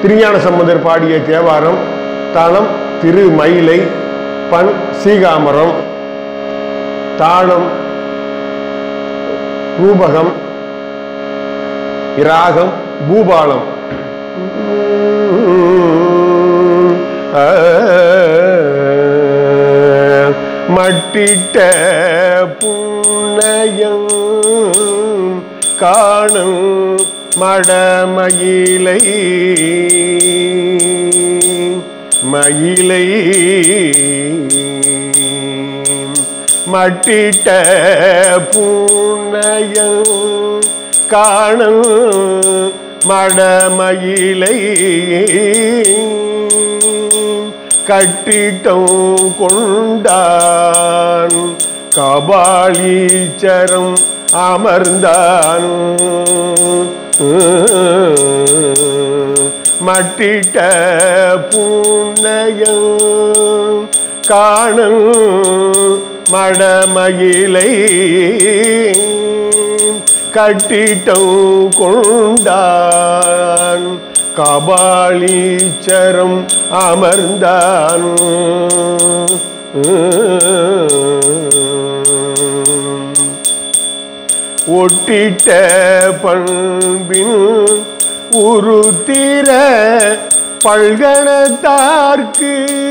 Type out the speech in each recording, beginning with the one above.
திருஞான சம்பந்தர் பாடிய தேவாரம் தலம் திரு மயிலை பண் சீகாமரம் தாளம் ரூபகம் இராகம் பூபாலம் மட்டிட்ட புன்னயம் காணும் மடமயிலை மயிலை மட்டிட்ட புன்னயம் காணும் மடமயிலை கட்டிட்டம் கொண்டான் கபாலீச்சரம் அமர்ந்தான் மட்டிட்ட புன்னயம் காணும் மடமயிலை கட்டிட்டம் கொண்டான் கபாலீச்சரம் அமர்ந்தான் ஒட்டிட்ட பண்பின் உருத்திர பல்கணத்தார்க்கு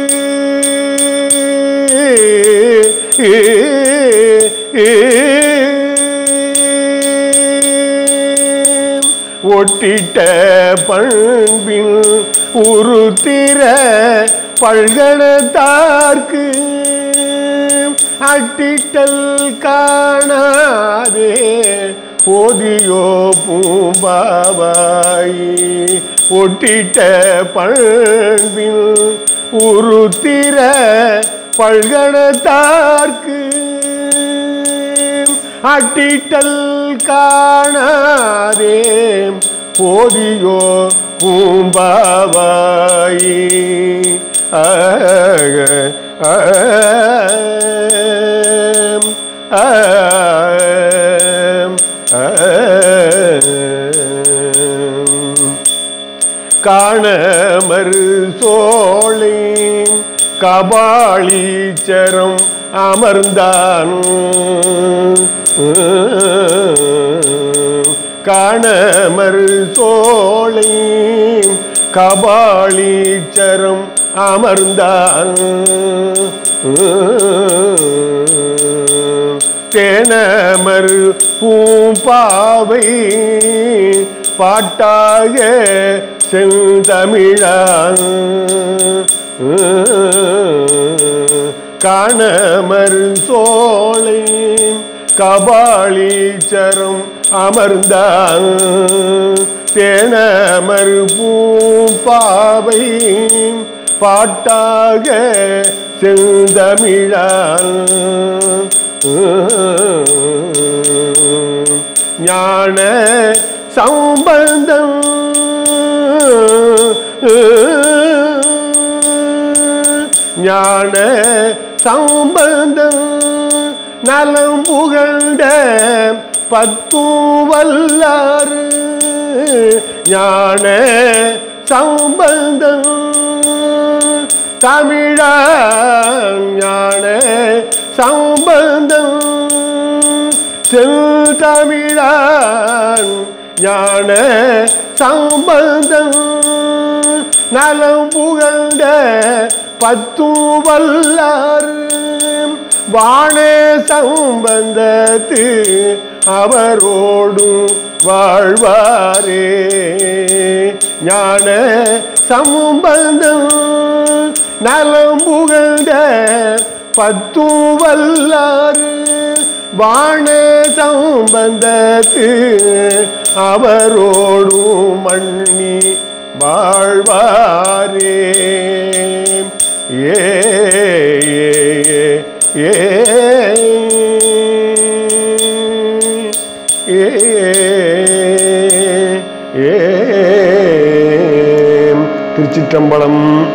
ஒட்டிட்ட பண்பின் உருத்திர பல்கணத்தார்க்கு அட்டிட்டல் காணாதே போதியோ பூம்பாவாய் ஒட்டிட்ட பண்பின் உருத்திர பல்கணத்தார்க்கு அட்டிட்டல் காணாதே போதியோ பூம்பாவாய் ஆக ஆம், ஆம், ஆம். காணமறு சோழை கபாலீச்சரம் அமர்ந்தான் காணமறு சோழை கபாலீச்சரம் அமர்ந்தான் தேனமர் பூம்பாவை பாட்டாக செந்தமிழான் காணமர் சோலை கபாலீச்சரம் அமர்ந்தான் தேனமர் பூம்பாவை பாட்டாக செந்தமிழான் ஞான சம்பந்தம் ஞான சம்பந்தம் நலம் புகழ்ந்த பத்தும் வல்லாறு ஞான சம்பந்தம் தமிழ ஞான சம்பந்தம் செந்தமிழான் ஞான சம்பந்தம் நலம் புகழ்ந்த பத்து வல்லார் வாணே சம்பந்தத்து அவரோடும் வாழ்வாரே ஞான சம்பந்தம் நலம் புகழ்ந்த பத்து வல்லார் வாண சம்பந்தத்து அவரோடும் மண்ணி வாழ்வாரே ஏ ஏ ஏ ஏ திருச்சிற்றம்பலம்